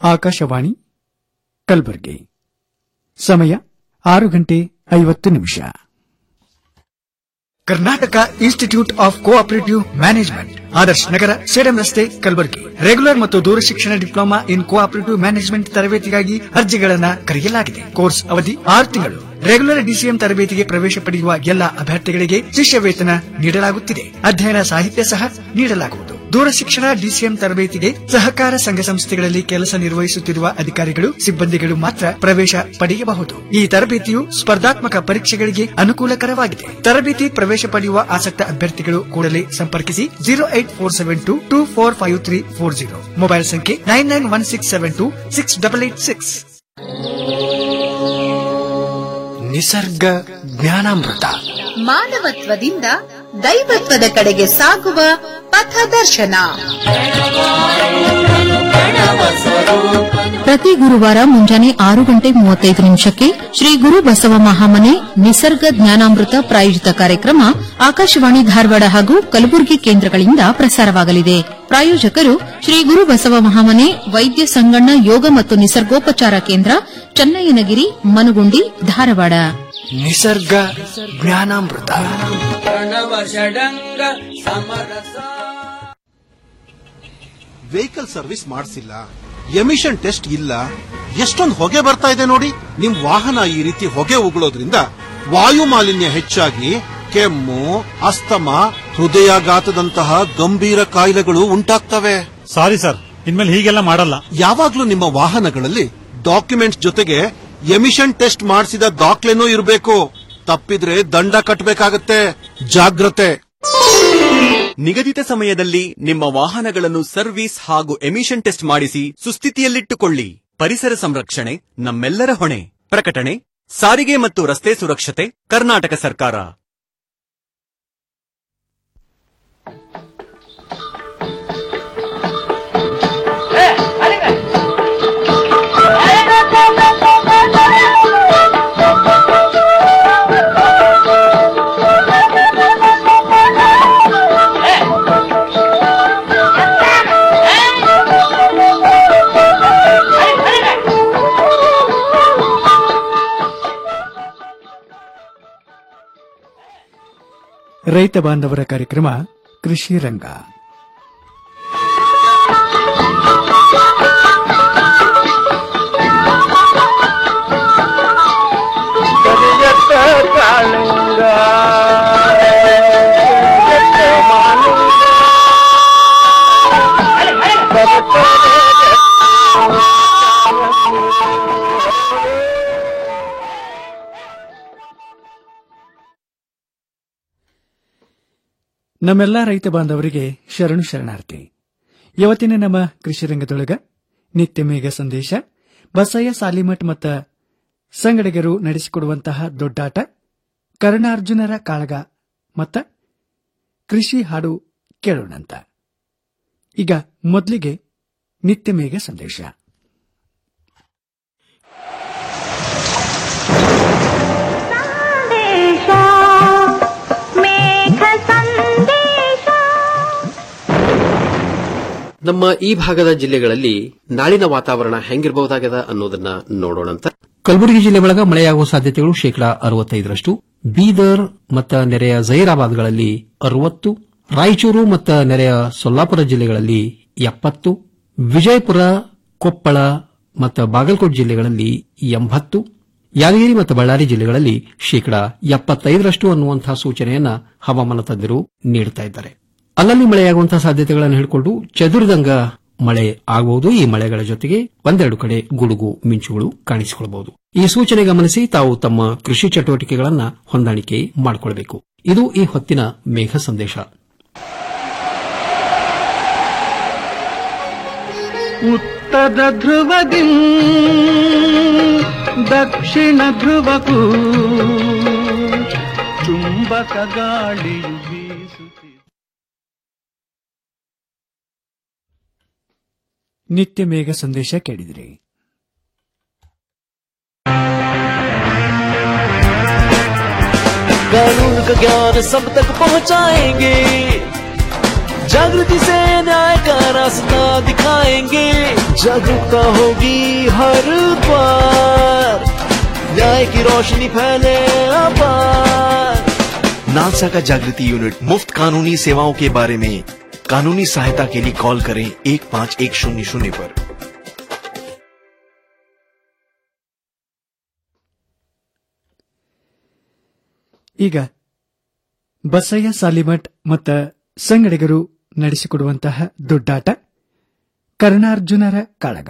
ಆಕಾಶವಾಣಿ ಕಲಬುರಗಿ ಸಮಯ ಆರು ಗಂಟೆ ಐವತ್ತು ನಿಮಿಷ Karnataka institute of cooperative management Adarsh Nagar Sedam ರಸ್ತೆ ಕಲಬುರಗಿ ರೆಗ್ಯುಲರ್ ಮತ್ತು ದೂರಶಿಕ್ಷಣ ಡಿಪ್ಲೊಮಾ ಇನ್ ಕೋಆಪರೇಟಿವ್ ಮ್ಯಾನೇಜ್ಮೆಂಟ್ ತರಬೇತಿಗಾಗಿ ಅರ್ಜಿಗಳನ್ನ ಕರೆಯಲಾಗಿದೆ ಕೋರ್ಸ್ ಅವಧಿ ಆರು ತಿಂಗಳು ರೆಗ್ಯುಲರ್ ಡಿಸಿಎಂ ತರಬೇತಿಗೆ ಪ್ರವೇಶ ಪಡೆಯುವ ಎಲ್ಲ ಅಭ್ಯರ್ಥಿಗಳಿಗೆ ಶಿಷ್ಯ ವೇತನ ನೀಡಲಾಗುತ್ತಿದೆ ಅಧ್ಯಯನ ಸಾಹಿತ್ಯ ಸಹ ನೀಡಲಾಗುವುದು ದೂರಶಿಕ್ಷಣ ಡಿಸಿಎಂ ತರಬೇತಿಗೆ ಸಹಕಾರ ಸಂಘ ಸಂಸ್ಥೆಗಳಲ್ಲಿ ಕೆಲಸ ನಿರ್ವಹಿಸುತ್ತಿರುವ ಅಧಿಕಾರಿಗಳು ಸಿಬ್ಬಂದಿಗಳು ಮಾತ್ರ ಪ್ರವೇಶ ಪಡೆಯಬಹುದು ಈ ತರಬೇತಿಯು ಸ್ಪರ್ಧಾತ್ಮಕ ಪರೀಕ್ಷೆಗಳಿಗೆ ಅನುಕೂಲಕರವಾಗಿದೆ ತರಬೇತಿ ಪ್ರವೇಶ ಪಡೆಯುವ ಆಸಕ್ತ ಅಭ್ಯರ್ಥಿಗಳು ಕೂಡಲೇ ಸಂಪರ್ಕಿಸಿ zero eight four seven two two four five three four zero mobile ಸಂಖ್ಯೆ nine nine one six seven two six double eight six Nisarga Jnanamruta ಮಾನವತ್ವದಿಂದ ದೈವತ್ವದ ಕಡೆಗೆ ಸಾಗುವ ಪಥದರ್ಶನ ಪ್ರತಿ ಗುರುವಾರ ಮುಂಜಾನೆ ಆರು ಗಂಟೆ ಮೂವತ್ತೈದು ನಿಮಿಷಕ್ಕೆ ಶ್ರೀ ಗುರು ಬಸವ ಮಹಾಮನೆ ನಿಸರ್ಗ ಜ್ಞಾನಾಮೃತ ಪ್ರಾಯೋಜಿತ ಕಾರ್ಯಕ್ರಮ ಆಕಾಶವಾಣಿ ಧಾರವಾಡ ಹಾಗೂ ಕಲಬುರಗಿ ಕೇಂದ್ರಗಳಿಂದ ಪ್ರಸಾರವಾಗಲಿದೆ ಪ್ರಾಯೋಜಕರು ಶ್ರೀ ಗುರು ಬಸವ ಮಹಾಮನೆ ವೈದ್ಯ ಸಂಗಣ್ಣ ಯೋಗ ಮತ್ತು ನಿಸರ್ಗೋಪಚಾರ ಕೇಂದ್ರ ಚನ್ನಯ್ಯನಗಿರಿ ಮನುಗುಂಡಿ ಧಾರವಾಡ ನಿಸರ್ಗ ಜ್ಞಾನಾಮೃತ ವೆಹಿಕಲ್ ಸರ್ವಿಸ್ ಮಾಡಿಸಿಲ್ಲ ಎಮಿಷನ್ ಟೆಸ್ಟ್ ಇಲ್ಲ ಎಷ್ಟೊಂದು ಹೊಗೆ ಬರ್ತಾ ಇದೆ ನೋಡಿ ನಿಮ್ ವಾಹನ ಈ ರೀತಿ ಹೊಗೆ ಉಗುಳೋದ್ರಿಂದ ವಾಯು ಮಾಲಿನ್ಯ ಹೆಚ್ಚಾಗಿ ಕೆಮ್ಮು ಅಸ್ತಮ ಹೃದಯಾಘಾತದಂತಹ ಗಂಭೀರ ಕಾಯಿಲೆಗಳು ಉಂಟಾಗ್ತವೆ ಸಾರಿ ಸರ್ ಇನ್ಮೇಲೆ ಹೀಗೆಲ್ಲ ಮಾಡಲ್ಲ ಯಾವಾಗ್ಲೂ ನಿಮ್ಮ ವಾಹನಗಳಲ್ಲಿ ಡಾಕ್ಯುಮೆಂಟ್ಸ್ ಜೊತೆಗೆ ಎಮಿಷನ್ ಟೆಸ್ಟ್ ಮಾಡಿಸಿದ ದಾಖಲೆನೂ ಇರಬೇಕು ತಪ್ಪಿದ್ರೆ ದಂಡ ಕಟ್ಟಬೇಕಾಗತ್ತೆ ಜಾಗ್ರತೆ ನಿಗದಿತ ಸಮಯದಲ್ಲಿ ನಿಮ್ಮ ವಾಹನಗಳನ್ನು ಸರ್ವಿಸ್ ಹಾಗೂ ಎಮಿಷನ್ ಟೆಸ್ಟ್ ಮಾಡಿಸಿ ಸುಸ್ಥಿತಿಯಲ್ಲಿಟ್ಟುಕೊಳ್ಳಿ ಪರಿಸರ ಸಂರಕ್ಷಣೆ ನಮ್ಮೆಲ್ಲರ ಹೊಣೆ ಪ್ರಕಟಣೆ ಸಾರಿಗೆ ಮತ್ತು ರಸ್ತೆ ಸುರಕ್ಷತೆ ಕರ್ನಾಟಕ ಸರ್ಕಾರ ರೈತ ಬಾಂಧವರ ಕಾರ್ಯಕ್ರಮ ಕೃಷಿ ರಂಗ ನಮ್ಮೆಲ್ಲ ರೈತ ಬಾಂಧವರಿಗೆ ಶರಣು ಶರಣಾರ್ಥಿ ಇವತ್ತಿನ ನಮ್ಮ ಕೃಷಿ ರಂಗದೊಳಗ ನಿತ್ಯ ಮೇಘ ಸಂದೇಶ ಬಸಯ್ಯ ಸಾಲಿಮಠ್ ಮತ್ತ ಸಂಗಡಿಗರು ನಡೆಸಿಕೊಡುವಂತಹ ದೊಡ್ಡಾಟ ಕರ್ಣಾರ್ಜುನರ ಕಾಳಗ ಮತ್ತ ಕೃಷಿ ಹಾಡು ಕೇಳೋಣಂತ ಈಗ ಮೊದಲಿಗೆ ನಿತ್ಯ ಮೇಘ ಸಂದೇಶ ನಮ್ಮ ಈ ಭಾಗದ ಜಿಲ್ಲೆಗಳಲ್ಲಿ ನಾಳಿನ ವಾತಾವರಣ ಹೆಂಗಿರಬಹುದಾಗದ ಅನ್ನೋದನ್ನ ನೋಡೋಣಂತ ಕಲಬುರಗಿ ಜಿಲ್ಲೆ ಒಳಗ ಮಳೆಯಾಗುವ ಸಾಧ್ಯತೆಗಳು ಶೇಕಡಾ ಅರವತ್ತೈದರಷ್ಟು ಬೀದರ್ ಮತ್ತು ನೆರೆಯ ಜೈರಾಬಾದ್ಗಳಲ್ಲಿ ಅರವತ್ತು ರಾಯಚೂರು ಮತ್ತು ನೆರೆಯ ಸೊಲ್ಲಾಪುರ ಜಿಲ್ಲೆಗಳಲ್ಲಿ ಎಪ್ಪತ್ತು ವಿಜಯಪುರ ಕೊಪ್ಪಳ ಮತ್ತು ಬಾಗಲಕೋಟೆ ಜಿಲ್ಲೆಗಳಲ್ಲಿ ಎಂಬತ್ತು ಯಾದಗಿರಿ ಮತ್ತು ಬಳ್ಳಾರಿ ಜಿಲ್ಲೆಗಳಲ್ಲಿ ಶೇಕಡಾ ಎಪ್ಪತ್ತೈದರಷ್ಟು ಅನ್ನುವಂತಹ ಸೂಚನೆಯನ್ನ ಹವಾಮಾನ ತಜ್ಞರು ನೀಡುತ್ತಾ ಇದ್ದಾರೆ ಅಲ್ಲಲ್ಲಿ ಮಳೆಯಾಗುವಂತಹ ಸಾಧ್ಯತೆಗಳನ್ನು ಹೇಳಿಕೊಂಡು ಚದುರಿದಂಗ ಮಳೆ ಆಗಬಹುದು ಈ ಮಳೆಗಳ ಜೊತೆಗೆ ಒಂದೆರಡು ಕಡೆ ಗುಡುಗು ಮಿಂಚುಗಳು ಕಾಣಿಸಿಕೊಳ್ಳಬಹುದು ಈ ಸೂಚನೆ ಗಮನಿಸಿ ತಾವು ತಮ್ಮ ಕೃಷಿ ಚಟುವಟಿಕೆಗಳನ್ನ ಹೊಂದಾಣಿಕೆ ಮಾಡಿಕೊಳ್ಳಬೇಕು ಇದು ಈ ಹೊತ್ತಿನ ಮೇಘ ಸಂದೇಶ ಉತ್ತರ ಧ್ರುವದಿ ದಕ್ಷಿಣ ಧ್ರುವಕ್ಕೂ ಚುಂಬಕ ಗಾಳಿಯು ಬೀಸುತ್ತಿದೆ ನಿತ್ಯ ಮೇಘ ಸಂದೇಶ ಕೇಳಿದಿರಿ कानून का ज्ञान सब तक पहुंचाएंगे जागृति से न्याय का रास्ता दिखाएंगे जागरूकता होगी हर द्वार न्याय की रोशनी फैले अपार नालसा का जागृति यूनिट मुफ्त कानूनी सेवाओं के बारे में कानूनी सहायता के लिए कॉल करें एक पाँच एक शून्य शून्य पर ಈಗ ಬಸಯ್ಯ ಸಾಲಿಮಠ್ ಮತ್ತ ಸಂಗಡಿಗರು ನಡೆಸಿಕೊಡುವಂತಹ ದುಡ್ಡಾಟ ಕರ್ಣಾರ್ಜುನರ ಕಾಳಗ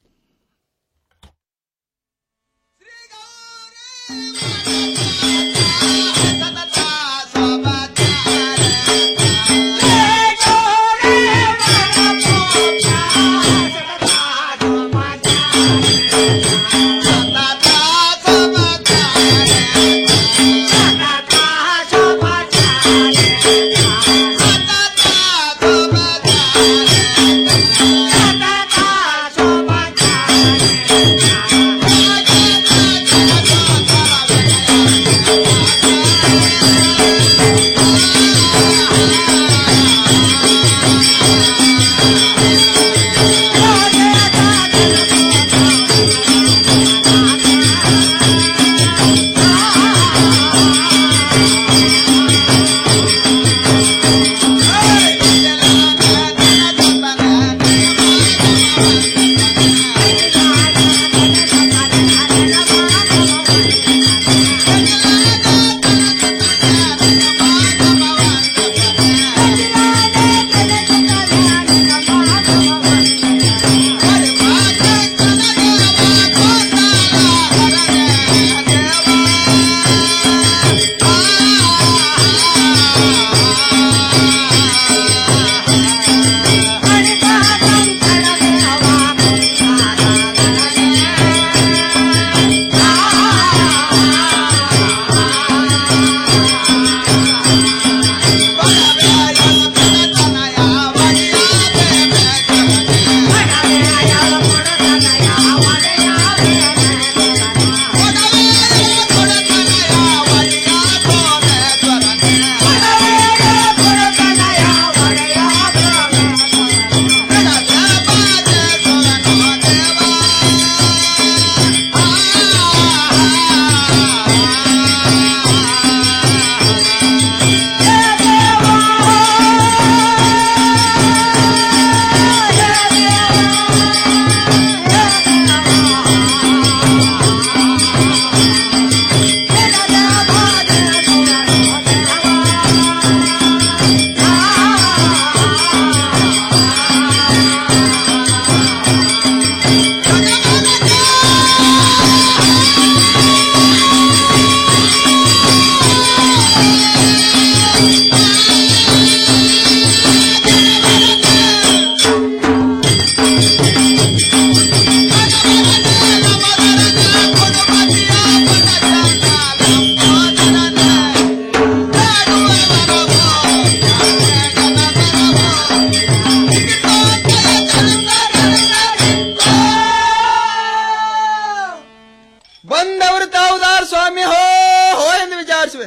ಬಂದವರು ತಾವುದಾರ್ ಸ್ವಾಮಿ ಹೋ ಹೋ ಎಂದು ವಿಚಾರಿಸುವೆ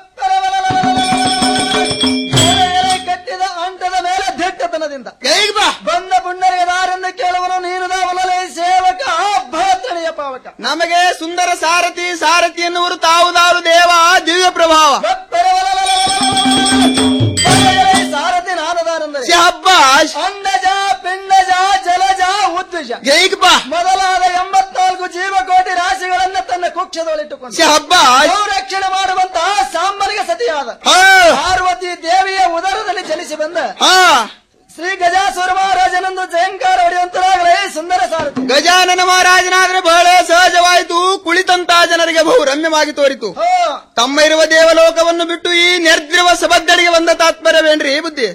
ಕಟ್ಟಿದ ಅಂಟದ ಮೇಲೆ ದಿಟ್ಟತನದಿಂದ ಬಂದ ಪುಣ್ಯರಿಗೆ ದಾರನ್ನು ಕೇಳುವನು ನೀನು ದಾವಲಲೆ ಸೇವಕ ಭದ್ರನೆಯ ಪಾವಕ ನಮಗೆ ಸುಂದರ ಸಾರಥಿ ಸಾರಥಿ ಎನ್ನುವರು ತಾವುದಾರು ದೇವ ದಿವ್ಯ ಪ್ರಭಾವ ಸಾರಥಿ ನಾನದಾರಂದರೆ ಅಂಡಜ ಪಿಂಡಜ ಜಲಜ ಉದ್ವಿಜ ಮೊದಲಾದ ಎಂಬತ್ನಾಲ್ಕು ಜೀವಕೋಟಿ ರಾಶಿಗಳನ್ನ ತನ್ನ ಕುಕ್ಷದೊಳಿಟ್ಟುಕೊಂಡು ಸಂರಕ್ಷಣೆ ಮಾಡುವಂತಹ ಸಾಂಬನಿಗೆ ಸತಿಯಾದ ಪಾರ್ವತಿ ದೇವಿಯ ಉದರದಲ್ಲಿ ಜನಿಸಿ ಬಂದ ಶ್ರೀ ಗಜಾಸುರ ಮಹಾರಾಜನಂದು ಜಯಂಕಾರ ಹೊಡೆಯುವಂತರಾಗಲೇ ಸುಂದರ ಸಾರಥಿ ಗಜಾನನ ಮಹಾರಾಜನಾದ್ರೆ ಬಹಳ ಸಹಜವಾಯಿತು ಕುಳಿತಂತ ಜನರಿಗೆ ಬಹು ರಮ್ಯವಾಗಿ ತೋರಿತು ತಮ್ಮ ಇರುವ ದೇವಲೋಕವನ್ನು ಬಿಟ್ಟು ಈ ನಿರ್ದ್ರವ ಸಬದ್ದಡಿಗೆ ಬಂದ ತಾತ್ಪರ್ಯವೇನ್ರಿ ಬುದ್ಧಿ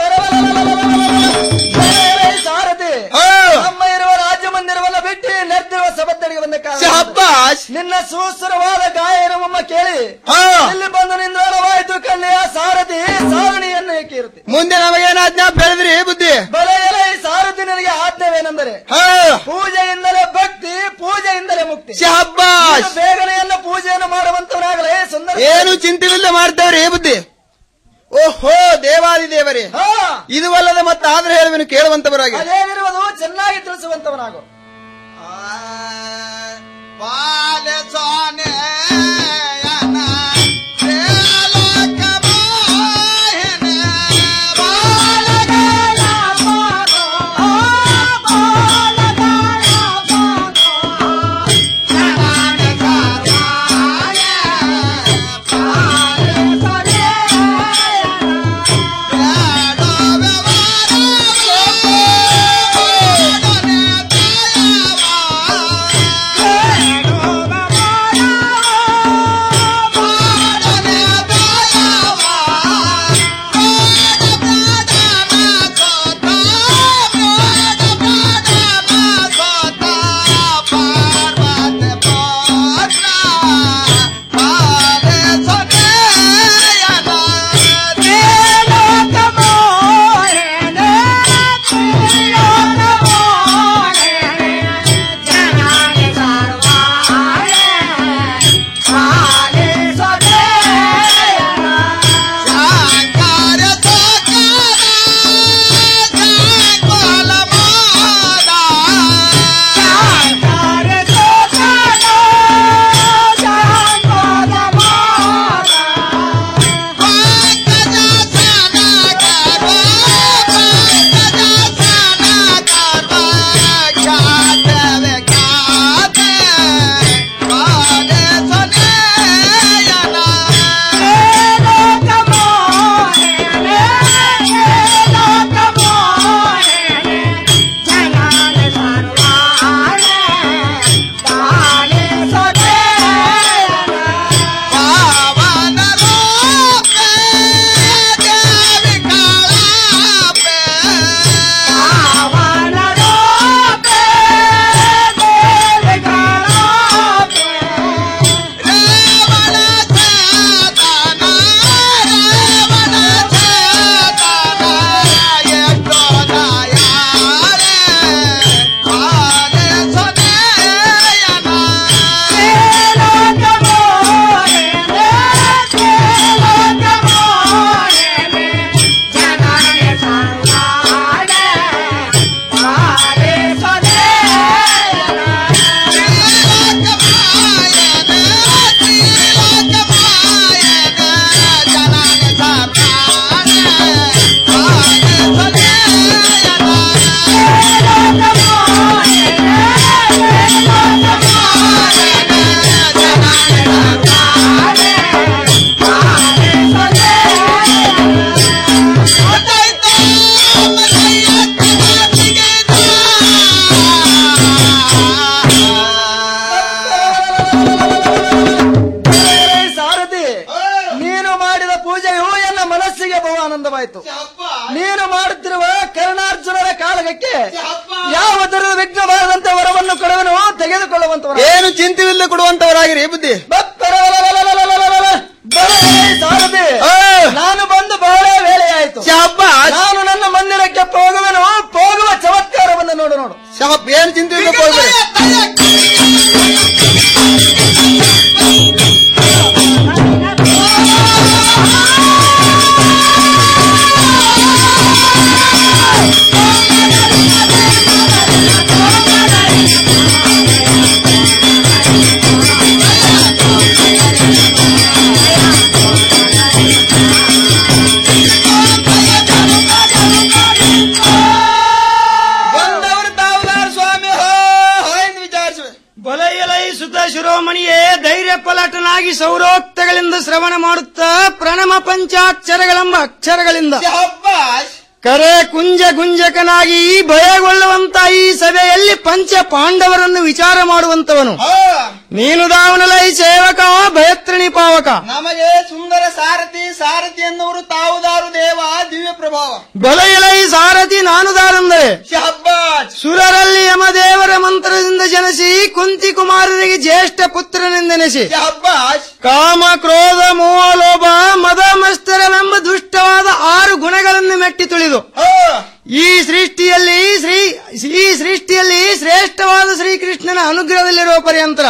ಸಾರಥಿ ನಮ್ಮ ಇರುವ ರಾಜ್ಯ ಮಂದಿರವನ್ನ ಬಿಟ್ಟು ನೆರೆದಿರುವ ಸಬದ್ದಡಿಗೆ ಬಂದ ಶಹಬ್ಬಾಷ್. ನಿನ್ನ ಸುಸುರವಾದ ಗಾಯನವಮ್ಮ ಕೇಳಿ ಇಲ್ಲಿ ಬಂದು ನಿಂದ್ರಾಳವಾಯಿತು ಕನ್ಯೆಯ ಸಾರಥಿ ಸಾಗಣಿಯನ್ನು ಏಕೆ ಇರುತ್ತೆ ಮುಂದೆ ನಮಗೇನ ಆಜ್ಞಾ ಬೆಳೆದ್ರಿ ಬುದ್ಧಿ ಬಲೆಯಲ ಈ ಸಾರಥಿ ನನಗೆ ಆಜ್ಞವೇನೆಂದರೆ ಪೂಜೆಯಿಂದಲೇ ಭಕ್ತಿ ಪೂಜೆಯಿಂದಲೇ ಮುಕ್ತಿ ಶಹಬ್ಬಾಷ್. ನೀನು ಬೇಗನೆಯನ್ನ ಪೂಜೆಯನ್ನು ಮಾಡುವಂತವನಾಗಲೇ ಸುಂದರ ಏನು ಚಿಂತೆವಿಲ್ಲ ಮಾಡ್ತೇವ್ರಿ ಬುದ್ಧಿ ಓಹೋ ದೇವಾದಿ ದೇವರೇ ಇದು ಅಲ್ಲದೆ ಮತ್ತೆ ಆದ್ರೆ ಹೇಳುವೆನು ಕೇಳುವಂತವರಾಗಿ ಅದೇನಿರುವುದು ಚೆನ್ನಾಗಿ ತಿಳಿಸುವಂತವನಾಗು ಸಾರಥಿ ನೀನು ಮಾಡಿದ ಪೂಜೆಯು ಎನ್ನ ಮನಸ್ಸಿಗೆ ಬಹು ಆನಂದವಾಯಿತು ನೀನು ಮಾಡುತ್ತಿರುವ ಕರ್ಣಾರ್ಜುನರ ಕಾಳಗಕ್ಕೆ ಯಾವ ತರದ ವಿಘ್ನ ಬಾರದಂತೆ ವರವನ್ನು ಕೊಡುವನು ತೆಗೆದುಕೊಳ್ಳುವಂತವರ ಏನು ಚಿಂತೆವಿಲ್ಲದೆ ಕೊಡುವಂತವರಾಗಿರಿ ಬುದ್ಧಿ ಸಾರಥಿ ನಾನು ಬಂದು ಬಹಳ ವೇಳೆಯಾಯಿತು ನಾನು ನನ್ನ ಮಂದಿರಕ್ಕೆ ಹೋಗುವೆನು ಹೋಗುವ ಚಮತ್ಕಾರವನ್ನು ನೋಡು ನೋಡು ಶಾಪ್ ಏನು ಚಿಂತೆ ಇಲ್ಲದೆ ಹೋಗ್ಬೇಡಿ ಬಂದವರು ತಾವುದಾರ ಸ್ವಾಮಿ ಹೋ ಹೋ ಎಂದು ವಿಚಾರಿಸುವೆ ಬಲಯಲೈ ಸುತ ಶಿರೋಮಣಿಯೇ ಧೈರ್ಯ ಪಲಟನಾಗಿ ಸೌರೋಕ್ತಗಳಿಂದ ಶ್ರವಣ ಮಾಡುತ್ತಾ ಪ್ರಣಮ ಪಂಚಾಕ್ಷರಗಳೆಂಬ ಅಕ್ಷರಗಳಿಂದ ಕರೆ ಕುಂಜ ಗುಂಜಕನಾಗಿ ಭಯಗೊಳ್ಳುವಂತ ಈ ಸಭೆಯಲ್ಲಿ ಪಂಚ ಪಾಂಡವರನ್ನು ವಿಚಾರ ಮಾಡುವಂತವನು ನೀನು ದಾವನಲೈ ಸೇವಕ ಭಯತ್ರಿಣಿ ಪಾವಕ ನಮಗೆ ಸುಂದರ ಸಾರಥಿ ಸಾರಥಿ ಎನ್ನುವರು ತಾವುದಾರು ದೇವ ದಿವ್ಯ ಪ್ರಭಾವ ಬಲಯಲೈ ಸಾರಥಿ ನಾನು ದಾರಂದರೆ ಶಹಬ್ಬಾಜ್ ಸುರರಲ್ಲಿ ಯಮದೇವರ ಮಂತ್ರದಿಂದ ಜನಿಸಿ ಕುಂತಿ ಕುಮಾರರಿಗೆ ಜ್ಯೇಷ್ಠ ಪುತ್ರನೆಂದೆನಿಸಿ ಶಹಬ್ಬಾಜ್ ಕಾಮ ಕ್ರೋಧ ಮೋಹ ಲೋಭ ಮದ ಮಸ್ತರವೆಂಬ ದುಷ್ಟವಾದ ಆರು ಗುಣಗಳನ್ನು ಮೆಟ್ಟಿ ತುಳಿದು ಈ ಸೃಷ್ಟಿಯಲ್ಲಿ ಶ್ರೀ ಈ ಸೃಷ್ಟಿಯಲ್ಲಿ ಶ್ರೇಷ್ಠವಾದ ಶ್ರೀಕೃಷ್ಣನ ಅನುಗ್ರಹದಲ್ಲಿರುವ ಪರ್ಯಂತರ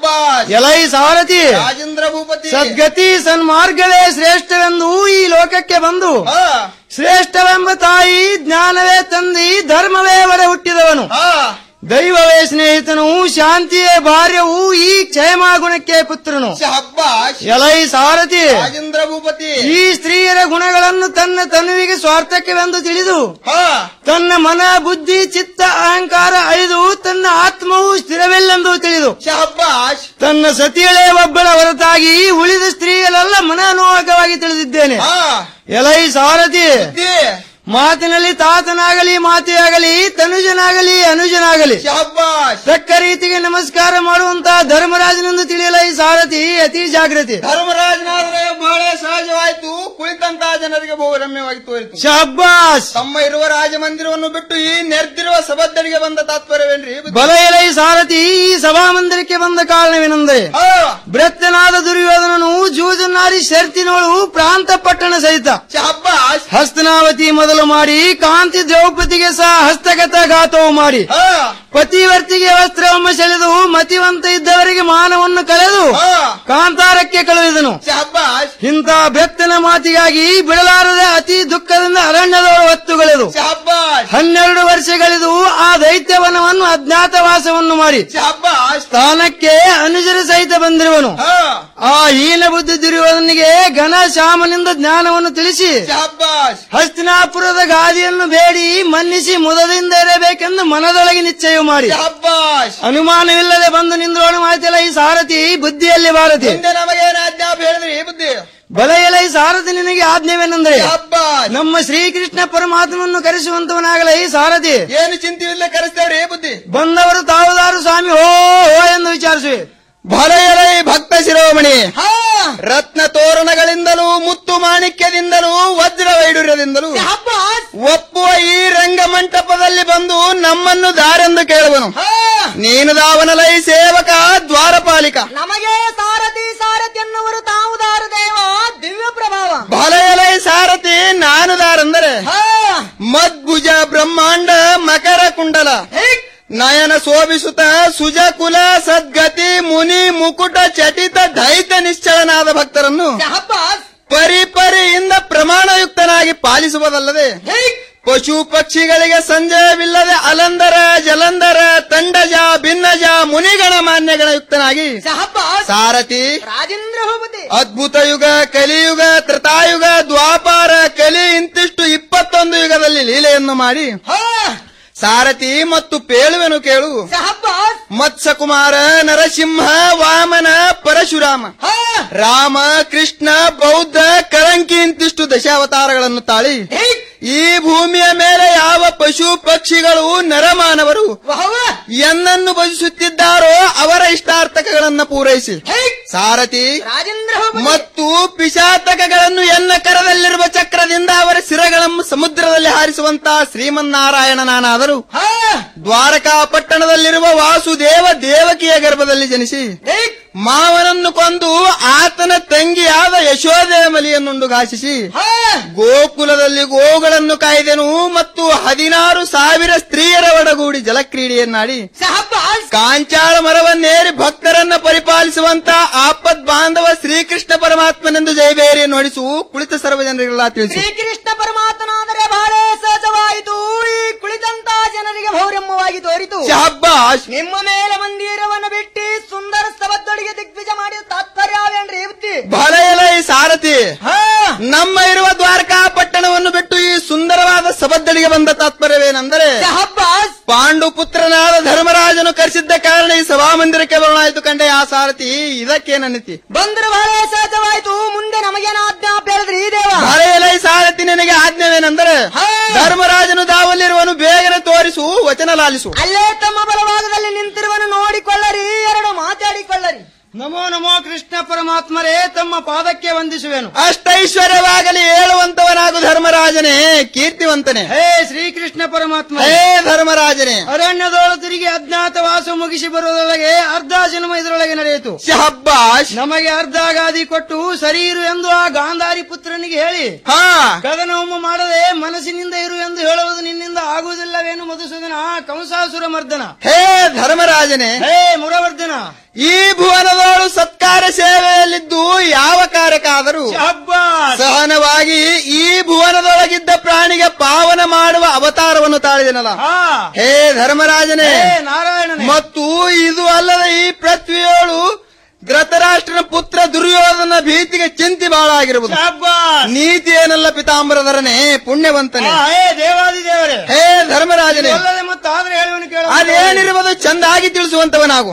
ಎಲೈ ಸಾರಥಿ ರಾಜೇಂದ್ರ ಭೂಪತಿ ಸದ್ಗತಿ ಸನ್ಮಾರ್ಗವೇ ಶ್ರೇಷ್ಠವೆಂದು ಈ ಲೋಕಕ್ಕೆ ಬಂದು ಶ್ರೇಷ್ಠವೆಂಬ ತಾಯಿ ಜ್ಞಾನವೇ ತಂದಿ ಧರ್ಮವೇ ಹೊರ ಹುಟ್ಟಿದವನು ದೈವವೇ ಸ್ನೇಹಿತನು ಶಾಂತಿಯೇ ಭಾರ್ಯವು ಈ ಕ್ಷೇಮ ಗುಣಕ್ಕೆ ಪುತ್ರನು ಎಲೈ ಸಾರಥಿ ರಾಜೇಂದ್ರ ಭೂಪತಿ ಈ ಸ್ತ್ರೀಯರ ಗುಣಗಳನ್ನು ತನ್ನ ತನುವಿಗೆ ಸ್ವಾರ್ಥಕ್ಕೆವೆಂದು ತಿಳಿದು ತನ್ನ ಮನ ಬುದ್ಧಿ ಚಿತ್ತ ಅಹಂಕಾರ ಅಳಿದು ತನ್ನ ಆತ್ಮವು ಸ್ಥಿರವಿಲ್ಲೆಂದು ತಿಳಿದು ತನ್ನ ಸತಿಯಳೇ ಒಬ್ಬಳ ಹೊರತಾಗಿ ಉಳಿದ ಸ್ತ್ರೀಯರೆಲ್ಲ ಮನೋಹಕವಾಗಿ ತಿಳಿದಿದ್ದೇನೆ ಎಲೈ ಸಾರಥಿ ಮಾತಿನಲ್ಲಿ ತಾತನಾಗಲಿ ಮಾತೆಯಾಗಲಿ ತನುಜನಾಗಲಿ ಅನುಜನಾಗಲಿ ತಕ್ಕ ರೀತಿಗೆ ನಮಸ್ಕಾರ ಮಾಡುವಂತಹ ಧರ್ಮರಾಜನೆಂದು ತಿಳಿಯಲ ಈ ಸಾರಥಿ ಅತಿ ಜಾಗೃತಿ ಧರ್ಮರಾಜನಾದ್ರೆ ಬಹಳ ಸಹಜವಾಯ್ತು ಕುಳಿತಂತ ಜನರಿಗೆ ಬಹು ರಮ್ಯವಾಗಿ ತೋರಿತು ಶಬ್ಬಾಸ್ ತಮ್ಮ ಇರುವ ರಾಜಮಂದಿರವನ್ನು ಬಿಟ್ಟು ಈ ನೆರೆದಿರುವ ಸಭದ್ದರಿಗೆ ಬಂದ ತಾತ್ಪರ್ಯವೇನ್ರಿ ಬಲ ಎಲೈ ಸಾರಥಿ ಈ ಸಭಾಮಂದಿರಕ್ಕೆ ಬಂದ ಕಾರಣವೇನೆಂದರೆ ಭೃತ್ಯನಾದ ದುರ್ಯೋಧನನು ಜೂಜನ್ನಾರಿ ಶರ್ತಿನೋಳು ಪ್ರಾಂತ ಪಟ್ಟಣ ಸಹಿತ ಹಸ್ತನಾವತಿ ಮೊದಲು ಮಾಡಿ ಕಾಂತಿ ದ್ರೌಪದಿಗೆ ಸಹ ಹಸ್ತಗತ ಘಾತವು ಮಾಡಿ ಪತಿವರ್ತಿಗೆ ವಸ್ತ್ರವನ್ನು ಸೆಳೆದು ಮತಿವಂತ ಇದ್ದವರಿಗೆ ಮಾನವನ್ನು ಕಳೆದು ಕಾಂತಾರಕ್ಕೆ ಕಳುಹಿದನು ಇಂಥ ಬೆತ್ತನ ಮಾತಿಗಾಗಿ ಬಿಡಲಾರದೆ ಅತಿ ದುಃಖದಿಂದ ಅರಣ್ಯದವರು ಹೊತ್ತುಗಳೆದು ಹನ್ನೆರಡು ವರ್ಷಗಳಿದು ಆ ದೈತ್ಯವನವನ್ನು ಅಜ್ಞಾತವಾಸವನ್ನು ಮಾಡಿ ಸ್ಥಾನಕ್ಕೆ ಅನುಜರ ಸಹಿತ ಬಂದಿರುವನು ಆ ಹೀನ ಬುದ್ಧಿ ದುರ್ಯೋಧನಿಗೆ ಘನ ಶ್ಯಾಮನಿಂದ ಜ್ಞಾನವನ್ನು ತಿಳಿಸಿ ಹಸ್ತಿನಾಪುರದ ಗಾದಿಯನ್ನು ಬೇಡಿ ಮನ್ನಿಸಿ ಮುದದಿಂದ ಇರಬೇಕೆಂದು ಮನದೊಳಗೆ ನಿಶ್ಚಯ ಮಾಡಿ ಅನುಮಾನವಿಲ್ಲದೆ ಬಂದು ನಿಂದ್ರೋಣ ಮಾತಿಲ್ಲ ಈ ಸಾರಥಿ ಬುದ್ಧಿಯಲ್ಲಿ ಭಾರತಿ ಮುಂದೆ ನಮಗೇನು ಆಜ್ಞಾಪ ಹೇಳಿದ್ರಿ ಬುದ್ಧಿ ಬಲ ಎಲ ಈ ಸಾರಥಿ ನಿನಗೆ ಆಜ್ಞೆವೇನೆಂದರೆ ನಮ್ಮ ಶ್ರೀಕೃಷ್ಣ ಪರಮಾತ್ಮವನ್ನು ಕರೆಸುವಂತವನಾಗಲ ಈ ಸಾರಥಿ ಏನು ಚಿಂತೆಯಿಲ್ಲ ಕರೆಸ್ತೇವ್ರಿ ಬುದ್ಧಿ ಬಂದವರು ತಾವುದಾರು ಸ್ವಾಮಿ ಹೋ ಹೋ ಎಂದು ವಿಚಾರಿಸುವೆ ಭಲಯಲೈ ಭಕ್ತ ಶಿರೋಮಣಿ ರತ್ನ ತೋರಣಗಳಿಂದಲೂ ಮುತ್ತು ಮಾಣಿಕ್ಯದಿಂದಲೂ ವಜ್ರ ವೈಡೂರ್ಯದಿಂದಲೂ ಒಪ್ಪುವ ಈ ರಂಗ ಮಂಟಪದಲ್ಲಿ ಬಂದು ನಮ್ಮನ್ನು ದಾರೆಂದು ಕೇಳುವನು ನೀನು ದಾವನಲೈ ಸೇವಕ ದ್ವಾರಪಾಲಿಕ ನಮಗೆ ಸಾರಥಿ ಸಾರಥಿ ಎನ್ನುವರು ತಾವು ದಾರ ದೇವ ದಿವ್ಯ ಪ್ರಭಾವ ಭಲಯಲೈ ಸಾರಥಿ ನಾನು ದಾರಂದರೆ ಮದ್ಭುಜ ಬ್ರಹ್ಮಾಂಡ ಮಕರ ಕುಂಡಲ ನಯನ ಶೋಭಿಸುತ್ತ ಸುಜಕುಲ ಸದ್ಗತಿ ಮುನಿ ಮುಕುಟ ಚಟಿತ ದೈತ್ಯ ನಿಶ್ಚಲನಾದ ಭಕ್ತರನ್ನು ಪರಿಪರಿಯಿಂದ ಪ್ರಮಾಣಯುಕ್ತನಾಗಿ ಪಾಲಿಸುವುದಲ್ಲದೆ ಪಶು ಪಕ್ಷಿಗಳಿಗೆ ಸಂಜಯವಿಲ್ಲದೆ ಅಲಂದರ ಜಲಂದರ ತಂಡಜ ಭಿನ್ನಜ ಮುನಿಗಣ ಮಾನ್ಯಗಣ ಯುಕ್ತನಾಗಿ ಸಾರಥಿ ರಾಜೇಂದ್ರ ಭೂಪತಿ ಅದ್ಭುತ ಯುಗ ಕಲಿಯುಗ ತ್ರತಾಯುಗ ದ್ವಾಪಾರ ಕಲಿ ಇಂತಿಷ್ಟು ಇಪ್ಪತ್ತೊಂದು ಯುಗದಲ್ಲಿ ಲೀಲೆಯನ್ನು ಮಾಡಿ ಸಾರಥಿ ಮತ್ತು ಪೇಳುವೆನು ಕೇಳು ಮತ್ಸ್ಯಕುಮಾರ ನರಸಿಂಹ ವಾಮನ ಪರಶುರಾಮ ರಾಮ ಕೃಷ್ಣ ಬೌದ್ಧ ಕಳಂಕಿ ಇಂತಿಷ್ಟು ದಶಾವತಾರಗಳನ್ನು ತಾಳಿ ಈ ಭೂಮಿಯ ಮೇಲೆ ಯಾವ ಪಶು ಪಕ್ಷಿಗಳು ನರಮಾನವರು ಎನ್ನನ್ನು ಭಜಿಸುತ್ತಿದ್ದಾರೋ ಅವರ ಇಷ್ಟಾರ್ಥಕಗಳನ್ನ ಪೂರೈಸಿ ಸಾರಥಿ ಮತ್ತು ಪಿಶಾತಕಗಳನ್ನು ಎನ್ನ ಕರದಲ್ಲಿರುವ ಚಕ್ರದಿಂದ ಅವರ ಶಿರಗಳನ್ನು ಸಮುದ್ರದಲ್ಲಿ ಹಾರಿಸುವಂತಹ ಶ್ರೀಮನ್ನಾರಾಯಣ ನಾನಾದರೂ ದ್ವಾರಕಾ ಪಟ್ಟಣದಲ್ಲಿರುವ ವಾಸುದೇವ ದೇವಕಿಯ ಗರ್ಭದಲ್ಲಿ ಜನಿಸಿ ಮಾವನನ್ನು ಕೊಂದು ಆತನ ತಂಗಿಯಾದ ಯಶೋದೆಯ ಮಲಿಯನ್ನುಂಡು ಘಾಸಿಸಿ ಗೋಕುಲದಲ್ಲಿ ಗೋಗಳನ್ನು ಕಾಯ್ದೆನು ಮತ್ತು ಹದಿನಾರು ಸಾವಿರ ಸ್ತ್ರೀಯರ ಒಡಗೂಡಿ ಜಲಕ್ರೀಡೆಯನ್ನಾಡಿ ಕಾಂಚಾಳ ಮರವನ್ನೇರಿ ಭಕ್ತರನ್ನ ಪರಿಪಾಲಿಸುವಂತ ಆಪದ್ ಬಾಂಧವ ಶ್ರೀಕೃಷ್ಣ ಪರಮಾತ್ಮನೆಂದು ಜಯಬೇರಿ ನುಡಿಸು ಕುಳಿತ ಸರ್ವ ಜನರಿಗೆಲ್ಲ ತಿಳಿಸಿ ಶ್ರೀಕೃಷ್ಣ ಪರಮಾತ್ಮನಾದರೆ ಬಹಳ ಸಹಜವಾಯಿತು ಈ ಕುಳಿತಂತ ಜನರಿಗೆ ಭೌರಮ್ಯವಾಗಿ ತೋರಿತು ಶಹಬ್ಬಾಷ್ ನಿಮ್ಮ ಮೇಲೆ ಮಂದಿರವನ್ನು ಬಿಟ್ಟು ಸುಂದರ ಸ್ತವದೊಳಗೆ ದಿಗ್ವಿಜಯ ಮಾಡಿದ ತಾತ್ಪರ್ಯವೇನ್ರಿ ಬುದ್ಧಿ ಬಹಳ ಎಲ್ಲ ಈ ಸಾರಥಿ ನಮ್ಮ ಇರುವ ದ್ವಾರಕಾ ಪಟ್ಟಣವನ್ನು ಬಿಟ್ಟು ಈ ಸುಂದರವಾದ ಸಬದ್ದಳಿಗೆ ಬಂದ ತಾತ್ಪರ್ಯವೇನೆಂದರೆ ಪಾಂಡು ಪುತ್ರನಾದ ಧರ್ಮರಾಜನು ಕರೆಸಿದ್ದ ಕಾರಣ ಈ ಸಭಾಮಂದಿರಕ್ಕೆ ಬರೋಣಾಯ್ತು ಕಂಡೆ ಆ ಸಾರಥಿ ಇದಕ್ಕೇನನ್ನಿತಿ ಬಂದ್ರೆ ಬಹಳ ಸಹಜವಾಯಿತು ಮುಂದೆ ನಮಗೇನ ಆಜ್ಞಾಪ ಹೇಳಿದ್ರಿ ಈ ದೇವ ಬಹಳ ಎಲ್ಲ ಈ ಸಾರಥಿ ನಿನಗೆ ಆಜ್ಞವೇನೆಂದರೆ ಧರ್ಮರಾಜನು ದಾವಲ್ಲಿರುವನು ಬೇಗನೆ ತೋರಿಸು ವಚನ ಲಾಲಿಸು ಅಲ್ಲೇ ತಮ್ಮ ಬಲಭಾಗದಲ್ಲಿ ನಿಂತಿರುವನು ನೋಡಿಕೊಳ್ಳರಿ ಎರಡು ಮಾತಾಡಿಕೊಳ್ಳರಿ ನಮೋ ನಮೋ ಕೃಷ್ಣ ಪರಮಾತ್ಮರೇ ತಮ್ಮ ಪಾದಕ್ಕೆ ವಂದಿಸುವೆನು ಅಷ್ಟೈಶ್ವರ್ಯವಾಗಲಿ ಹೇಳುವಂತವನಾಗು ಧರ್ಮರಾಜನೇ ಕೀರ್ತಿವಂತನೇ ಹೇ ಶ್ರೀಕೃಷ್ಣ ಪರಮಾತ್ಮ ಹೇ ಧರ್ಮರಾಜನೇ ಅರಣ್ಯದೊಳ ತಿರುಗಿ ಅಜ್ಞಾತ ವಾಸ ಮುಗಿಸಿ ಬರುವುದರೊಳಗೆ ಅರ್ಧ ಜನ್ಮ ಇದರೊಳಗೆ ನಡೆಯಿತು ಶಹಬ್ಬಾಷ್ ನಮಗೆ ಅರ್ಧ ಗಾದಿ ಕೊಟ್ಟು ಸರಿಯಿರು ಎಂದು ಆ ಗಾಂಧಾರಿ ಪುತ್ರನಿಗೆ ಹೇಳಿ ಹಾ ಕದನವೊಮ್ಮೆ ಮಾಡದೆ ಮನಸ್ಸಿನಿಂದ ಇರು ಎಂದು ಹೇಳುವುದು ನಿನ್ನಿಂದ ಆಗುವುದಿಲ್ಲವೇನು ಮಧುಸೂದನ ಕಂಸಾಸುರ ಮರ್ದನ ಹೇ ಧರ್ಮರಾಜನೇ ಹೇ ಮುರವರ್ಧನ ಈ ಭುವನದೋಳು ಸತ್ಕಾರ ಸೇವೆಯಲ್ಲಿದ್ದು ಯಾವ ಕಾರ್ಯಕ್ಕಾದರೂ ಸಹನವಾಗಿ ಈ ಭುವನದೊಳಗಿದ್ದ ಪ್ರಾಣಿಗೆ ಪಾವನ ಮಾಡುವ ಅವತಾರವನ್ನು ತಾಳಿದನಲ್ಲ ಹೇ ಧರ್ಮರಾಜನೇ ನಾರಾಯಣನೇ ಮತ್ತು ಇದು ಅಲ್ಲದೆ ಈ ಪೃಥ್ವಿಯೋಳು ಧೃತರಾಷ್ಟ್ರನ ಪುತ್ರ ದುರ್ಯೋಧನ ಭೀತಿಗೆ ಚಿಂತೆ ಬಹಳ ಆಗಿರುವುದು ನೀತಿ ಏನಲ್ಲ ಪಿತಾಂಬರಧರನೇ ಪುಣ್ಯವಂತನೇ ಹೇ ದೇವಾದಿ ದೇವರೇ ಹೇ ಧರ್ಮರಾಜನೇ ಅಲ್ಲದೆ ಮತ್ತು ಆದ್ರೆ ಹೇಳುವನು ಕೇಳ ಅದೇನಿರುವುದು ಚಂದಾಗಿ ತಿಳಿಸುವಂತವನಾಗು